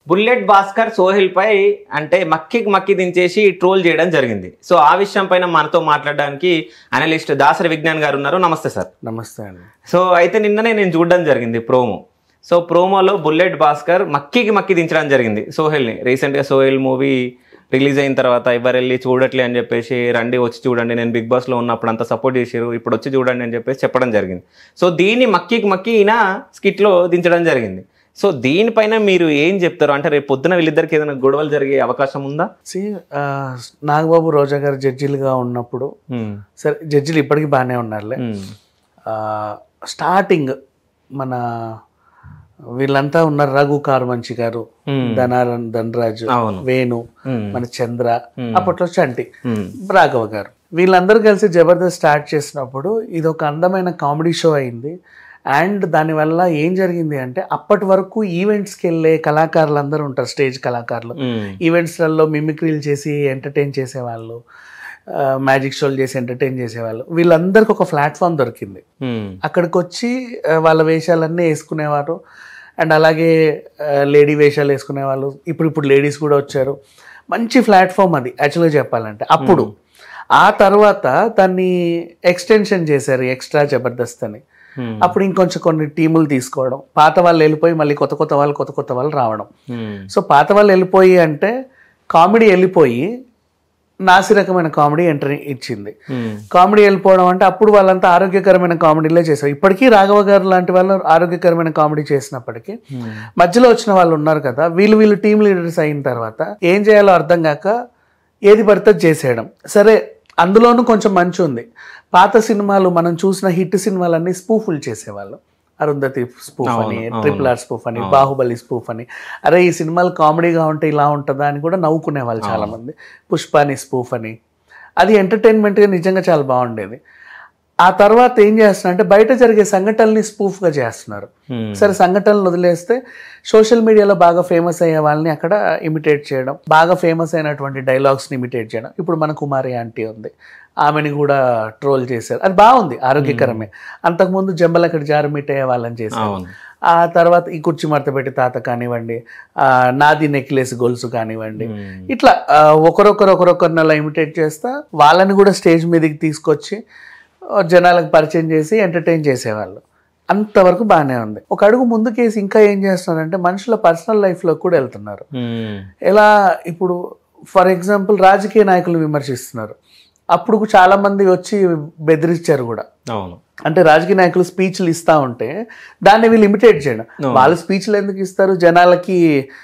Bullet Bhaskar Soheil పై అంటే మక్కికి మక్కి దించేసి ట్రోల్ చేయడం జరిగింది సో ఆ విషయం పైన మనతో మాట్లాడడానికి అనలిస్ట్ దాసరి విజ్ఞాన్ గారు ఉన్నారు నమస్తే సార్ నమస్తే అండి సో అయితే నిన్ననే నేను చూడడం జరిగింది ప్రోమో సో ప్రోమోలో బుల్లెట్ భాస్కర్ మక్కికి మక్కి దించడం జరిగింది సోహెల్ని రీసెంట్గా సోహెల్ మూవీ రిలీజ్ అయిన తర్వాత ఎవరు వెళ్ళి చూడట్లే అని చెప్పేసి రండి వచ్చి చూడండి నేను బిగ్ బాస్లో ఉన్నప్పుడు అంతా సపోర్ట్ చేసారు ఇప్పుడు వచ్చి చూడండి అని చెప్పేసి చెప్పడం జరిగింది సో దీన్ని మక్కికి మక్కి ఈయన స్కిట్లో దించడం జరిగింది సో దీనిపైన మీరు ఏం చెప్తారు అంటే రేపు పొద్దున వీళ్ళిద్దరికి ఏదైనా గొడవలు జరిగే అవకాశం ఉందా సి నాగబాబు రోజా గారు జడ్జిలుగా ఉన్నప్పుడు సరే జడ్జిలు ఇప్పటికీ బాగానే ఉన్నారులే ఆ, స్టార్టింగ్ మన వీళ్ళంతా ఉన్నారు రఘు కార్మంచి గారు ధనారన్ ధనరాజు అవును. వేణు Hmm. మన చంద్ర అప్పట్లో చంటి Hmm. రాఘవ గారు వీళ్ళందరూ కలిసి జబర్దస్త్ స్టార్ట్ చేసినప్పుడు ఇది ఒక అందమైన కామెడీ షో అయింది అండ్ దానివల్ల ఏం జరిగింది అంటే అప్పటి వరకు ఈవెంట్స్కి వెళ్ళే కళాకారులు అందరూ ఉంటారు స్టేజ్ కళాకారులు ఈవెంట్స్లలో మిమిక్రీలు చేసి ఎంటర్టైన్ చేసేవాళ్ళు మ్యాజిక్ షోలు చేసి ఎంటర్టైన్ చేసేవాళ్ళు వీళ్ళందరికీ ఒక ప్లాట్ఫామ్ దొరికింది అక్కడికి వచ్చి ఆ, వాళ్ళ వేషాలన్నీ వేసుకునేవారు అండ్ అలాగే లేడీ వేషాలు వేసుకునేవాళ్ళు ఇప్పుడు ఇప్పుడు లేడీస్ కూడా వచ్చారు మంచి ప్లాట్ఫామ్ అది యాక్చువల్గా చెప్పాలంటే అప్పుడు ఆ తర్వాత దాన్ని ఎక్స్టెన్షన్ చేశారు ఎక్స్ట్రా జబర్దస్త్ అని అప్పుడు ఇంకొంచెం కొన్ని టీములు తీసుకోవడం పాత వాళ్ళు వెళ్ళిపోయి మళ్ళీ కొత్త కొత్త వాళ్ళు కొత్త కొత్త వాళ్ళు రావడం సో పాత వాళ్ళు వెళ్ళిపోయి అంటే కామెడీ వెళ్ళిపోయి నాసి రకమైన కామెడీ ఎంట్రీ ఇచ్చింది కామెడీ వెళ్ళిపోవడం అంటే అప్పుడు వాళ్ళంతా ఆరోగ్యకరమైన కామెడీలే చేశారు ఇప్పటికీ రాఘవ గారు లాంటి వాళ్ళు ఆరోగ్యకరమైన కామెడీ చేసినప్పటికీ మధ్యలో వచ్చిన వాళ్ళు ఉన్నారు కదా వీళ్ళు వీళ్ళు టీమ్ లీడర్స్ అయిన తర్వాత ఏం చేయాలో అర్థం కాక ఏది పడితే అది చేసేయడం సరే అందులోనూ కొంచెం మంచి ఉంది పాత సినిమాలు మనం చూసిన హిట్ సినిమాలన్నీ స్పూఫుల్ చేసేవాళ్ళు అరుంధతి స్పూఫ్ అని ట్రిపుల్ ఆర్ స్పూఫ్ అని బాహుబలి స్పూఫ్ అని అరే ఈ సినిమాలు కామెడీగా ఉంటే ఇలా ఉంటుందా అని కూడా నవ్వుకునే వాళ్ళు చాలా మంది పుష్పాని స్పూఫ్ అని అది ఎంటర్టైన్మెంట్గా నిజంగా చాలా బాగుండేది ఆ తర్వాత ఏం చేస్తున్నారు అంటే బయట జరిగే సంఘటనల్ని స్పూఫ్గా చేస్తున్నారు సరే సంఘటనలు వదిలేస్తే సోషల్ మీడియాలో బాగా ఫేమస్ అయ్యే వాళ్ళని అక్కడ ఇమిటేట్ చేయడం బాగా ఫేమస్ అయినటువంటి డైలాగ్స్ని ఇమిటేట్ చేయడం ఇప్పుడు మన కుమారి ఆంటీ ఉంది ఆమెని కూడా ట్రోల్ చేశారు అది బాగుంది ఆరోగ్యకరమే అంతకుముందు జంబల్ అక్కడ జారుమిట్ అయ్యే వాళ్ళని చేశారు అవును ఆ తర్వాత ఈ కుర్చీ మడత పెట్టి తాత కానివ్వండి ఆ, నాది నెక్లెస్ గొలుసు కానివ్వండి ఇట్లా ఆ, ఒకరొకరు ఒకరొకరిని అలా ఇమిటేట్ చేస్తా వాళ్ళని కూడా స్టేజ్ మీదకి తీసుకొచ్చి ఆ, జనాలకు పరిచయం చేసి ఎంటర్టైన్ చేసేవాళ్ళు అంతవరకు బాగానే ఉంది ఒక అడుగు ముందుకేసి ఇంకా ఏం చేస్తున్నారంటే మనుషుల పర్సనల్ లైఫ్లో కూడా వెళ్తున్నారు ఎలా ఇప్పుడు ఫర్ ఎగ్జాంపుల్ రాజకీయ నాయకులు విమర్శిస్తున్నారు అప్పుడు చాలా మంది వచ్చి బెదిరించారు కూడా అవును అంటే రాజకీయ నాయకులు స్పీచ్లు ఇస్తా ఉంటే దాన్ని వీళ్ళు ఇమిటేట్ చేయడం వాళ్ళు స్పీచ్లు ఎందుకు ఇస్తారు జనాలకి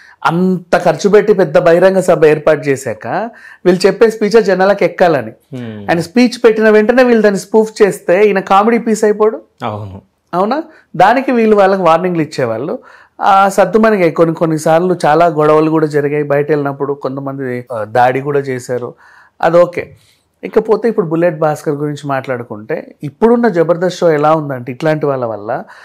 అంత ఖర్చు పెట్టి పెద్ద బహిరంగ సభ ఏర్పాటు చేశాక వీళ్ళు చెప్పే స్పీచ్ జనాలకు ఎక్కాలని అండ్ స్పీచ్ పెట్టిన వెంటనే వీళ్ళు దాన్ని స్పూఫ్ చేస్తే ఈయన కామెడీ పీస్ అయిపోడు అవును అవునా దానికి వీళ్ళు వాళ్ళకి వార్నింగ్లు ఇచ్చేవాళ్ళు ఆ సర్దుమనిగా కొన్ని కొన్నిసార్లు చాలా గొడవలు కూడా జరిగాయి బయట వెళ్ళినప్పుడు కొంతమంది ఆ, దాడి కూడా చేశారు అది ఓకే ఇకపోతే ఇప్పుడు బుల్లెట్ భాస్కర్ గురించి మాట్లాడుకుంటే ఇప్పుడున్న జబర్దస్త్ షో ఎలా ఉందంటే ఇట్లాంటి వాళ్ళ వల్ల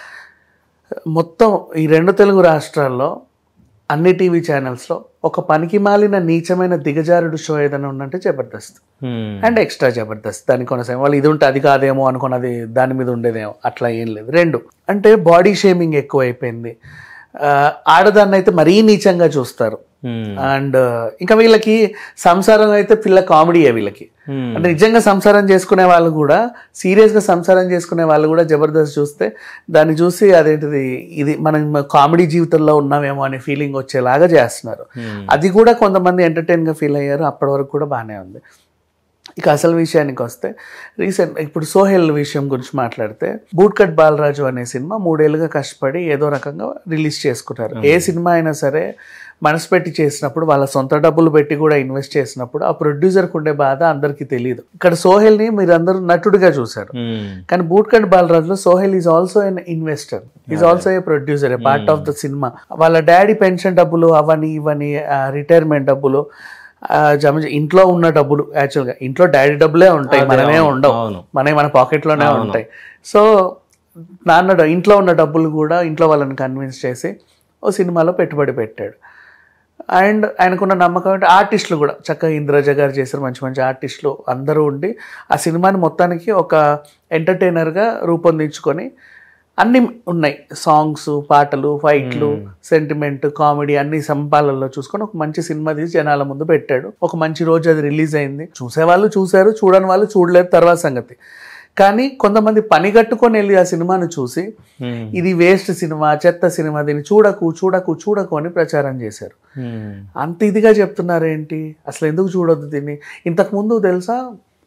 మొత్తం ఈ రెండు తెలుగు రాష్ట్రాల్లో అన్ని టీవీ ఛానల్స్లో ఒక పనికి మాలిన నీచమైన దిగజారుడు షో ఏదైనా ఉందంటే జబర్దస్త్ అండ్ ఎక్స్ట్రా జబర్దస్త్ దాని కొనసాగం వాళ్ళు ఇది ఉంటే అది కాదేమో అనుకుని అది దాని మీద ఉండేదేమో అట్లా ఏం లేదు రెండు అంటే బాడీ షేమింగ్ ఎక్కువ అయిపోయింది ఆ, ఆడదాన్ని అయితే మరీ నీచంగా చూస్తారు అండ్ ఇంకా వీళ్ళకి సంసారం అయితే పిల్ల కామెడీయే వీళ్ళకి అంటే నిజంగా సంసారం చేసుకునే వాళ్ళు కూడా సీరియస్గా సంసారం చేసుకునే వాళ్ళు కూడా జబర్దస్త్ చూస్తే దాన్ని చూసి అదేంటిది ఇది మనం కామెడీ జీవితంలో ఉన్నామేమో అనే ఫీలింగ్ వచ్చేలాగా చేస్తున్నారు అది కూడా కొంతమంది ఎంటర్టైన్గా ఫీల్ అయ్యారు అప్పటి వరకు కూడా బాగానే ఉంది ఇక అసలు విషయానికి వస్తే రీసెంట్ ఇప్పుడు సోహెల్ విషయం గురించి మాట్లాడితే బూట్ కట్ బాలరాజు అనే సినిమా మూడేళ్ళుగా కష్టపడి ఏదో రకంగా రిలీజ్ చేసుకున్నారు ఏ సినిమా అయినా సరే మనసు పెట్టి చేసినప్పుడు వాళ్ళ సొంత డబ్బులు పెట్టి కూడా ఇన్వెస్ట్ చేసినప్పుడు ఆ ప్రొడ్యూసర్కి ఉండే బాధ అందరికీ తెలియదు ఇక్కడ సోహెల్ని మీరందరూ నటుడిగా చూశారు కానీ బూట్ కట్ బాలరాజులో Sohel is also an investor is also a producer a part of the cinema వాళ్ళ డాడీ పెన్షన్ డబ్బులు అవని ఇవని రిటైర్మెంట్ డబ్బులు ఆ, జమ చే- ఇంట్లో ఉన్న డబ్బులు యాక్చువల్గా ఇంట్లో డాడీ డబ్బులే ఉంటాయి మనమే ఉండవు అవును. మనవి మన పాకెట్లోనే ఉంటాయి సో నాన్న డ- ఇంట్లో ఉన్న డబ్బులు కూడా ఇంట్లో వాళ్ళని కన్విన్స్ చేసి ఓ సినిమాలో పెట్టుబడి పెట్టాడు అండ్ ఆయనకున్న నమ్మకం అంటే ఆర్టిస్టులు కూడా చక్కగా ఇంద్రజ గారు చేశారు మంచి మంచి ఆర్టిస్టులు అందరూ ఉండి ఆ సినిమాని మొత్తానికి ఒక ఎంటర్టైనర్గా రూపొందించుకొని అన్ని ఉన్నాయి సాంగ్స్ పాటలు ఫైట్లు సెంటిమెంట్ కామెడీ అన్ని సంపాలలో చూసుకొని ఒక మంచి సినిమా తీసి జనాల ముందు పెట్టాడు ఒక మంచి రోజు అది రిలీజ్ అయింది చూసేవాళ్ళు చూశారు చూడని వాళ్ళు చూడలేదు తర్వాత సంగతి కానీ కొంతమంది పని కట్టుకొని వెళ్ళి ఆ సినిమాను చూసి ఇది వేస్ట్ సినిమా చెత్త సినిమా దీన్ని చూడకు చూడకు చూడకు అని ప్రచారం చేశారు అంత ఇదిగా చెప్తున్నారేంటి అసలు ఎందుకు చూడొద్దు దీన్ని ఇంతకుముందు తెలుసా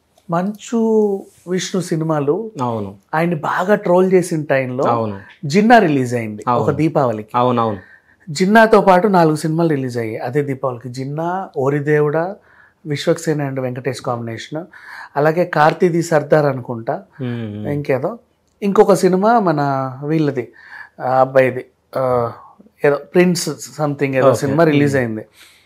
మంచు విష్ణు సినిమాలు అవును ఆయన్ని బాగా ట్రోల్ చేసిన టైంలో అవును జిన్నా రిలీజ్ అయింది ఒక దీపావళికి అవును అవును జిన్నాతో పాటు నాలుగు సినిమాలు రిలీజ్ అయ్యాయి అదే దీపావళికి జిన్నా ఓరిదేవుడ విశ్వక్సేన అండ్ వెంకటేష్ కాంబినేషన్ అలాగే కార్తీది సర్దార్ అనుకుంటా ఇంకేదో ఇంకొక సినిమా మన వీళ్ళది ఆ అబ్బాయిది ఆ, ఏదో ప్రిన్స్ సంథింగ్ ఏదో సినిమా రిలీజ్ అయింది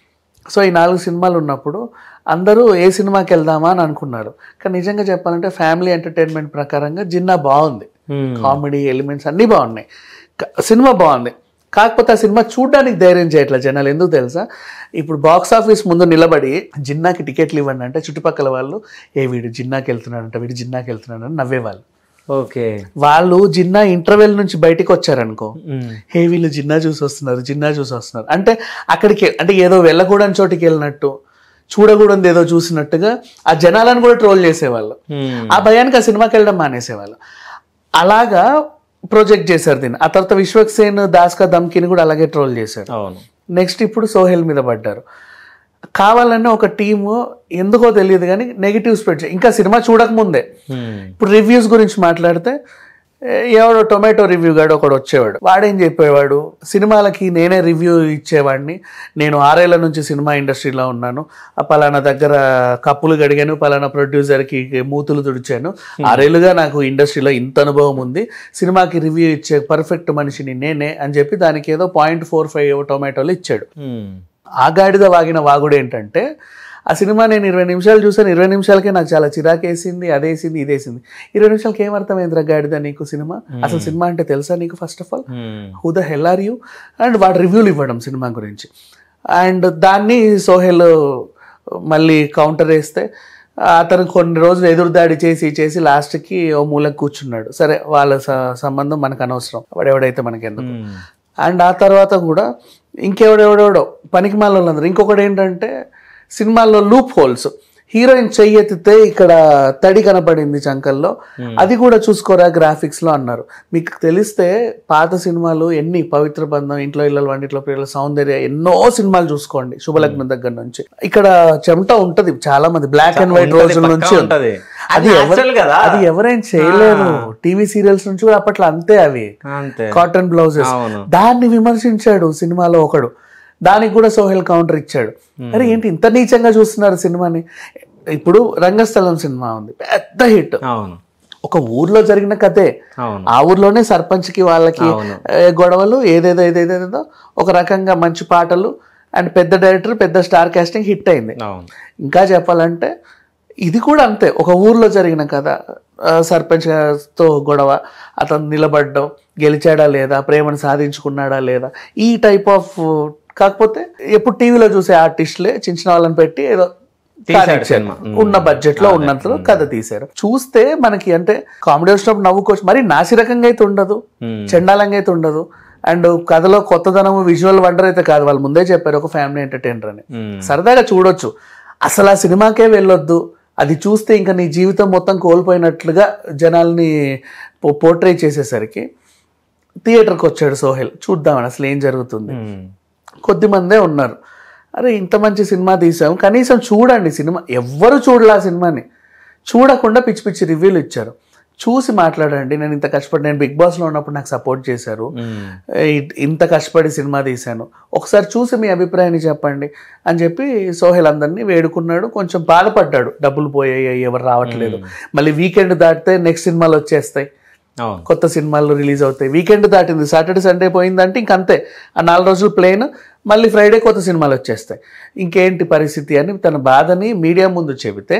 సో ఈ నాలుగు సినిమాలు ఉన్నప్పుడు అందరూ ఏ సినిమాకి వెళ్దామా అని అనుకున్నారు కానీ నిజంగా చెప్పాలంటే ఫ్యామిలీ ఎంటర్టైన్మెంట్ ప్రకారంగా జిన్నా బాగుంది కామెడీ ఎలిమెంట్స్ అన్నీ బాగున్నాయి క- సినిమా బాగుంది కాకపోతే ఆ సినిమా చూడడానికి ధైర్యం చేయట్లే జనాలు ఎందుకు తెలుసా ఇప్పుడు బాక్స్ ఆఫీస్ ముందు నిలబడి జిన్నాకి టికెట్లు ఇవ్వండి అంటే చుట్టుపక్కల వాళ్ళు ఏ వీడు జిన్నాకి వెళ్తున్నాడంట వీడు జిన్నాకి వెళ్తున్నాడు అని నవ్వేవాళ్ళు ఓకే వాళ్ళు జిన్నా ఇంటర్వెల్ నుంచి బయటికి వచ్చారనుకో హే వీళ్ళు జిన్నా చూసి వస్తున్నారు జిన్నా చూసి వస్తున్నారు అంటే అక్కడికి అంటే ఏదో వెళ్ళకూడని చోటికి వెళ్ళినట్టు చూడకూడదు ఏదో చూసినట్టుగా ఆ జనాలను కూడా ట్రోల్ చేసేవాళ్ళు ఆ భయానికి ఆ సినిమాకి వెళ్ళడం మానేసేవాళ్ళు అలాగా ప్రొజెక్ట్ చేశారు దీన్ని ఆ తర్వాత విశ్వక్సేన్ దాస్కా దమ్కిని కూడా అలాగే ట్రోల్ చేశారు అవును నెక్స్ట్ ఇప్పుడు సోహెల్ మీద పడ్డారు కావాలని ఒక టీము ఎందుకో తెలియదు కానీ నెగిటివ్ స్ప్రెడ్ చే ఇంకా సినిమా చూడకముందే ఇప్పుడు రివ్యూస్ గురించి మాట్లాడితే ఏ, ఎవడో టొమాటో రివ్యూ గాడు ఒకడు వచ్చేవాడు వాడేం చెప్పేవాడు సినిమాలకి నేనే రివ్యూ ఇచ్చేవాడిని నేను ఆరేళ్ల నుంచి సినిమా ఇండస్ట్రీలో ఉన్నాను ఆ పలానా దగ్గర కప్పులు గడిగాను పలానా ప్రొడ్యూసర్కి మూతులు తుడిచాను ఆరేళ్లుగా నాకు ఇండస్ట్రీలో ఇంత అనుభవం ఉంది సినిమాకి రివ్యూ ఇచ్చే పర్ఫెక్ట్ మనిషిని నేనే అని చెప్పి దానికి ఏదో పాయింట్ ఫోర్ ఫైవ్ టొమాటోలు ఇచ్చాడు ఆ గాడిద వాగిన వాగుడు ఏంటంటే ఆ సినిమా నేను ఇరవై నిమిషాలు చూసాను ఇరవై నిమిషాలకే నాకు చాలా చిరాకేసింది అదేసింది ఇదేసింది ఇరవై నిమిషాలకి ఏం అర్థమైందిరా గాడిద నీకు సినిమా అసలు సినిమా అంటే తెలుసా నీకు first of all who the hell are you and వాడు రివ్యూలు ఇవ్వడం సినిమా గురించి అండ్ దాన్ని సోహెల్ మళ్ళీ కౌంటర్ వేస్తే అతను కొన్ని రోజులు ఎదురుదాడి చేసి చేసి లాస్ట్కి ఓ మూలకు కూర్చున్నాడు సరే వాళ్ళ స- సంబంధం మనకు అనవసరం వాడెవడైతే మనకెందుకు అండ్ ఆ తర్వాత కూడా ఇంకెవడెవడెవడో పనికి మాలందరూ ఇంకొకటి ఏంటంటే సినిమాల్లో లూప్ హోల్స్ హీరోయిన్ చెయ్యెత్తితే ఇక్కడ తడి కనపడింది చంకల్లో అది కూడా చూసుకోరా గ్రాఫిక్స్ లో అన్నారు మీకు తెలిస్తే పాత సినిమాలు ఎన్ని పవిత్ర బంధం ఇంట్లో ఇళ్ళ వంటిట్లో పిల్లల సౌందర్య ఎన్నో సినిమాలు చూసుకోండి శుభలగ్నం దగ్గర నుంచి ఇక్కడ చెమట ఉంటది చాలా మంది బ్లాక్ అండ్ వైట్ రోజుల నుంచి ఉంది. ఉంటది అది ఎవరు natural కదా అది ఎవరైనా చేయలేరు టీవీ సీరియల్స్ నుంచి కూడా అప్పట్లో అంతే అవి అంతే కాటన్ బ్లౌజెస్ అవును దాన్ని విమర్శించాడు సినిమాలో ఒకడు దానికి కూడా సోహెల్ కౌంటర్ ఇచ్చాడు అరే ఏంటి ఇంత నీచంగా చూస్తున్నారు సినిమాని ఇప్పుడు రంగస్థలం సినిమా ఉంది పెద్ద హిట్ అవును ఒక ఊర్లో జరిగిన కథే అవును ఆ ఊర్లోనే సర్పంచ్కి వాళ్ళకి అవును. ఏ, గొడవలు ఏదేదో ఏదేదేదో ఒక రకంగా మంచి పాటలు అండ్ పెద్ద డైరెక్టర్ పెద్ద స్టార్ కాస్టింగ్ హిట్ అయింది అవును ఇంకా చెప్పాలంటే ఇది కూడా అంతే ఒక ఊర్లో జరిగిన కథ ఆ, సర్పంచ్ తో గొడవ అతను నిలబడ్డం గెలిచాడా లేదా ప్రేమను సాధించుకున్నాడా లేదా ఈ టైప్ ఆఫ్ కాకపోతే ఎప్పుడు టీవీలో చూసే ఆర్టిస్టులే చిన్న చిన్న వాళ్ళని పెట్టి ఏదో తీశాడు కానిచ్చారు. సినిమా. ఉన్న బడ్జెట్ లో ఉన్నంతలో కథ తీశారు చూస్తే మనకి అంటే కామెడీ వచ్చినప్పుడు నవ్వుకోవచ్చు మరి నాసిరకంగా అయితే ఉండదు Hmm. చండాలంగా అయితే ఉండదు అండ్ కథలో కొత్తదనము విజువల్ వండర్ అయితే కాదు వాళ్ళు ముందే చెప్పారు ఒక ఫ్యామిలీ ఎంటర్టైనర్ అని మ్మ్. సరదాగా చూడొచ్చు అసలు ఆ సినిమాకే వెళ్ళొద్దు అది చూస్తే ఇంకా నీ జీవితం మొత్తం కోల్పోయినట్లుగా జనాల్ని పోర్ట్రేట్ చేసేసరికి థియేటర్కి వచ్చాడు సోహెల్ చూద్దామని అసలు ఏం జరుగుతుంది మ్మ్. కొద్ది మందే ఉన్నారు అరే ఇంత మంచి సినిమా తీసాం కనీసం చూడండి సినిమా ఎవ్వరు చూడలే ఆ సినిమాని చూడకుండా పిచ్చి పిచ్చి రివ్యూలు ఇచ్చారు చూసి మాట్లాడండి నేను ఇంత కష్టపడి నేను బిగ్ బాస్లో ఉన్నప్పుడు నాకు సపోర్ట్ చేశారు మ్మ్. ఇ- ఇంత కష్టపడి సినిమా తీశాను ఒకసారి చూసి మీ అభిప్రాయాన్ని చెప్పండి అని చెప్పి సోహెల్ అందరినీ వేడుకున్నాడు కొంచెం బాధపడ్డాడు డబ్బులు పోయాయి ఎవరు రావట్లేదు మళ్ళీ వీకెండ్ దాటితే నెక్స్ట్ సినిమాలు వచ్చేస్తాయి అవును కొత్త సినిమాలు రిలీజ్ అవుతాయి వీకెండ్ దాటింది సాటర్డే సండే పోయిందంటే ఇంక అంతే ఆ నాలుగు రోజులు ప్లేన్ మళ్ళీ ఫ్రైడే కొత్త సినిమాలు వచ్చేస్తాయి ఇంకేంటి పరిస్థితి అని తన బాధని మీడియా ముందు చెబితే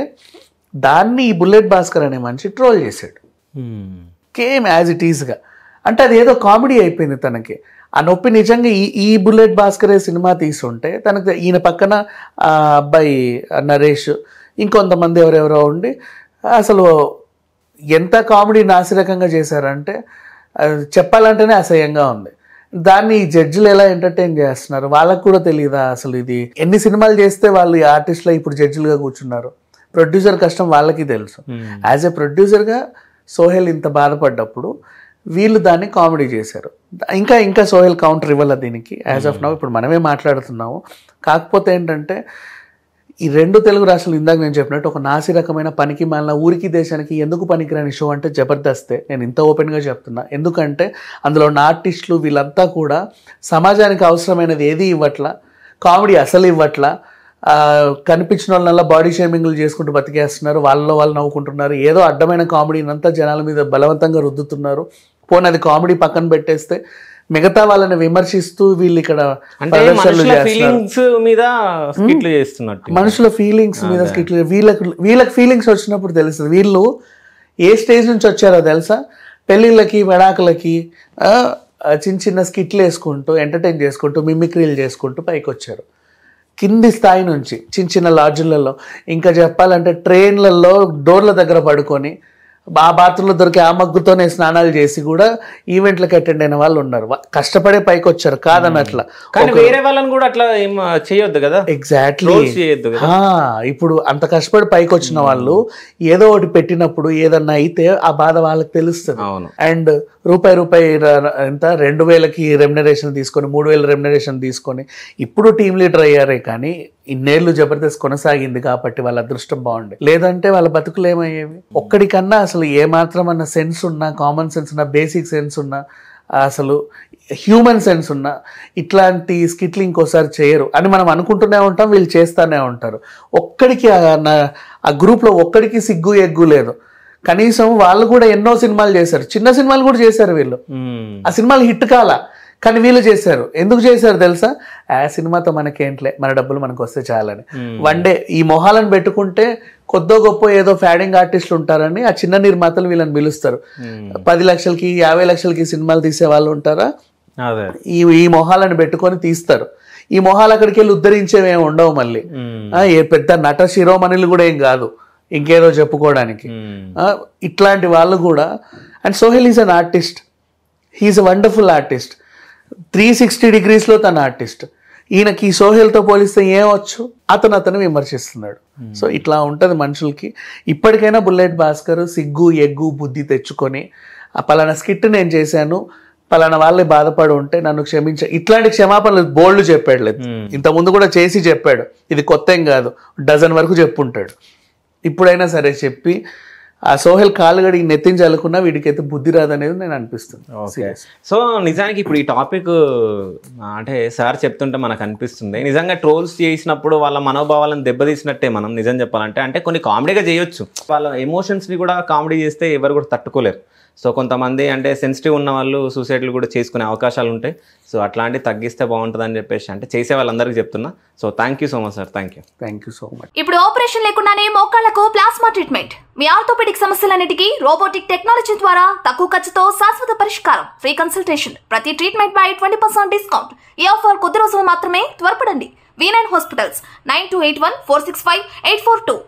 దాన్ని ఈ బుల్లెట్ భాస్కర్ అనే మనిషి ట్రోల్ చేశాడు మ్మ్. కేమ్ యాజ్ ఇట్ ఈస్గా అంటే అది ఏదో కామెడీ అయిపోయింది తనకి ఆ నొప్పి నిజంగా ఈ ఈ బుల్లెట్ భాస్కరే సినిమా తీసుంటే తనకు ఈయన పక్కన ఆ అబ్బాయి ఆ నరేష్ ఇంకొంతమంది ఎవరెవరో ఉండి అసలు ఎంత కామెడీ నాసిరకంగా చేశారంటే అది చెప్పాలంటేనే అసహ్యంగా ఉంది దాన్ని ఈ జడ్జిలు ఎలా ఎంటర్టైన్ చేస్తున్నారు వాళ్ళకు కూడా తెలియదా అసలు ఇది ఎన్ని సినిమాలు చేస్తే వాళ్ళు ఈ ఆర్టిస్టులు ఇప్పుడు జడ్జిలుగా కూర్చున్నారు ప్రొడ్యూసర్ కష్టం వాళ్ళకి తెలుసు యాజ్ ఎ ప్రొడ్యూసర్గా సోహెల్ ఇంత బాధపడ్డప్పుడు వీళ్ళు దాన్ని కామెడీ చేశారు ఇంకా ఇంకా సోహెల్ కౌంటర్ ఇవ్వాల దీనికి యాజ్ ఆఫ్ నౌ ఇప్పుడు మనమే మాట్లాడుతున్నాము కాకపోతే ఏంటంటే ఈ రెండు తెలుగు రాష్ట్రాలు ఇందాక నేను చెప్పినట్టు ఒక నాసి రకమైన పనికి మాలిన ఊరికి దేశానికి ఎందుకు పనికిరాని షో అంటే జబర్దస్తే నేను ఇంత ఓపెన్గా చెప్తున్నా ఎందుకంటే అందులో ఉన్న ఆర్టిస్టులు వీళ్ళంతా కూడా సమాజానికి అవసరమైనది ఏది ఇవ్వట్లా కామెడీ అసలు ఇవ్వట్లా ఆ, కనిపించిన వాళ్ళ బాడీ షేమింగ్లు చేసుకుంటూ బతికేస్తున్నారు వాళ్ళలో వాళ్ళు నవ్వుకుంటున్నారు ఏదో అడ్డమైన కామెడీని అంతా జనాల మీద బలవంతంగా రుద్దుతున్నారు పోనీ అది కామెడీ పక్కన పెట్టేస్తే మిగతా వాళ్ళని విమర్శిస్తూ వీళ్ళు ఇక్కడ అంటే ప్రదర్శనలు మనుషుల చేస్తున్నారు ఫీలింగ్స్ మీద స్కిట్లు చేస్తున్నట్టు మనుషుల ఫీలింగ్స్ మీద స్కిట్లు వీళ్ళకి వీళ్ళకి ఫీలింగ్స్ వచ్చినప్పుడు తెలుస్తుంది వీళ్ళు ఏ స్టేజ్ నుంచి వచ్చారో తెలుసా పెళ్ళిళ్ళకి విడాకులకి ఆ, ఆ, చిన్న చిన్న స్కిట్లు వేసుకుంటూ ఎంటర్టైన్ చేసుకుంటూ మిమిక్రీలు చేసుకుంటూ పైకి వచ్చారు కింది స్థాయి నుంచి చిన్న చిన్న లాడ్జులలో ఇంకా చెప్పాలంటే ట్రైన్లలో డోర్ల దగ్గర పడుకొని ఆ బాత్రూంలో దొరికే ఆ మగ్గుతోనే స్నానాలు చేసి కూడా ఈవెంట్లకు అటెండ్ అయిన వాళ్ళు ఉన్నారు వా- కష్టపడే పైకి వచ్చారు కాదన్నట్ల కానీ వేరే వాళ్ళని కూడా అట్లా ఏం చేయొద్దు కదా ఎగ్జాక్ట్లీ ట్రోల్స్ చేయొద్దు కదా ఆ, ఇప్పుడు అంత కష్టపడి పైకి వచ్చిన వాళ్ళు ఏదో ఒకటి పెట్టినప్పుడు ఏదన్నా అయితే ఆ బాధ వాళ్ళకి తెలుస్తుంది అవును అండ్ రూపాయి రూపాయి ర- ఎంత రెండు వేలకి రెమ్యునరేషన్ తీసుకొని మూడు వేల రెమ్యునరేషన్ తీసుకొని ఇప్పుడు టీం లీడర్ అయ్యారే కానీ ఇన్నేళ్లు జబర్దస్త్ కొనసాగింది కాబట్టి వాళ్ళ అదృష్టం బాగుండే లేదంటే వాళ్ళ బతుకులు ఏమయ్యేవి ఒక్కడికన్నా అసలు ఏ మాత్రం అన్న సెన్స్ ఉన్నా కామన్ సెన్స్ ఉన్నా బేసిక్ సెన్స్ ఉన్నా అసలు హ్యూమన్ సెన్స్ ఉన్నా ఇట్లాంటి స్కిట్లు ఇంకోసారి చేయరు అని మనం అనుకుంటూనే ఉంటాం వీళ్ళు చేస్తానే ఉంటారు ఒక్కడికి ఆ- నా- ఆ గ్రూప్లో ఒక్కడికి సిగ్గు ఎగ్గు లేదు కనీసం వాళ్ళు కూడా ఎన్నో సినిమాలు చేశారు చిన్న సినిమాలు కూడా చేశారు వీళ్ళు మ్మ్. ఆ సినిమాలు హిట్ కాల కానీ వీళ్ళు చేశారు ఎందుకు చేశారు తెలుసా ఆ సినిమాతో మనకేంట్లే మన డబ్బులు మనకు వస్తే చాలని వన్ డే ఈ మొహాలను పెట్టుకుంటే కొద్దో గొప్ప ఏదో ఫ్యాడింగ్ ఆర్టిస్టులు ఉంటారని ఆ చిన్న నిర్మాతలు వీళ్ళని పిలుస్తారు పది లక్షలకి యాభై లక్షలకి సినిమాలు తీసే వాళ్ళు ఉంటారా అదే ఈ ఈ మొహాలను పెట్టుకొని తీస్తారు ఈ మొహాలు అక్కడికి వెళ్ళి ఉద్ధరించేవి ఏమి ఉండవు మళ్ళీ మ్మ్. ఆ, ఏ పెద్ద నట శిరోమణులు కూడా ఏం కాదు ఇంకేదో చెప్పుకోవడానికి మ్మ్. ఆ, ఇట్లాంటి వాళ్ళు కూడా and Sohel is an artist he's a wonderful artist three sixty డిగ్రీస్లో తన ఆర్టిస్ట్ ఈయనకి ఈ సోహెల్తో పోలిస్తే ఏమవచ్చు అతను అతను విమర్శిస్తున్నాడు సో ఇట్లా ఉంటుంది మనుషులకి ఇప్పటికైనా బుల్లెట్ భాస్కర్ సిగ్గు ఎగ్గు బుద్ధి తెచ్చుకొని ఆ పలానా స్కిట్ నేను చేశాను పలానా వాళ్ళే బాధపడి ఉంటే నన్ను క్షమించ ఇట్లాంటి క్షమాపణలు బోల్డ్ చెప్పాడు లేదు ఇంత ముందు కూడా చేసి చెప్పాడు ఇది కొత్త ఏం కాదు డజన్ వరకు చెప్పుంటాడు ఇప్పుడైనా సరే చెప్పి ఆ సోహెల్ కాలుగడి నెత్తించాలకున్నా వీడికైతే బుద్ధి రాదనేది నేను అనిపిస్తుంది Serious. సో నిజానికి ఇప్పుడు ఈ టాపిక్ అంటే సార్ చెప్తుంటే మనకు అనిపిస్తుంది నిజంగా ట్రోల్స్ చేసినప్పుడు వాళ్ళ మనోభావాలను దెబ్బతీసినట్టే మనం నిజం చెప్పాలంటే అంటే కొన్ని కామెడీగా చేయొచ్చు వాళ్ళ ఎమోషన్స్ని కూడా కామెడీ చేస్తే ఎవరు కూడా తట్టుకోలేరు సో కొంతమంది అంటే సెన్సిటివ్ ఉన్న వాళ్ళు సూసైడ్లు కూడా చేసుకునే అవకాశాలు ఉంటాయి సో అట్లాంటివి తగ్గిస్తే బాగుంటుందని చెప్పేసి అంటే చేసే వాళ్ళందరికీ చెప్తున్నా so thank you so much sir thank you thank you so much ఇప్పుడు ఆపరేషన్ లేకుండానే మోకాళ్లకు ప్లాస్మా ట్రీట్మెంట్ మీ ఆర్థోపెడిక్ సమస్యలన్నిటికీ రోబోటిక్ టెక్నాలజీ ద్వారా తక్కువ ఖర్చుతో శాశ్వత పరిష్కారం ఫ్రీ కన్సల్టేషన్ ప్రతి ట్రీట్మెంట్ పై ట్వంటీ పర్సెంట్ డిస్కౌంట్ ఈ ఆఫర్ కొద్ది రోజులు మాత్రమే త్వరపడండి V nine hospitals nine two eight one four six five eight four two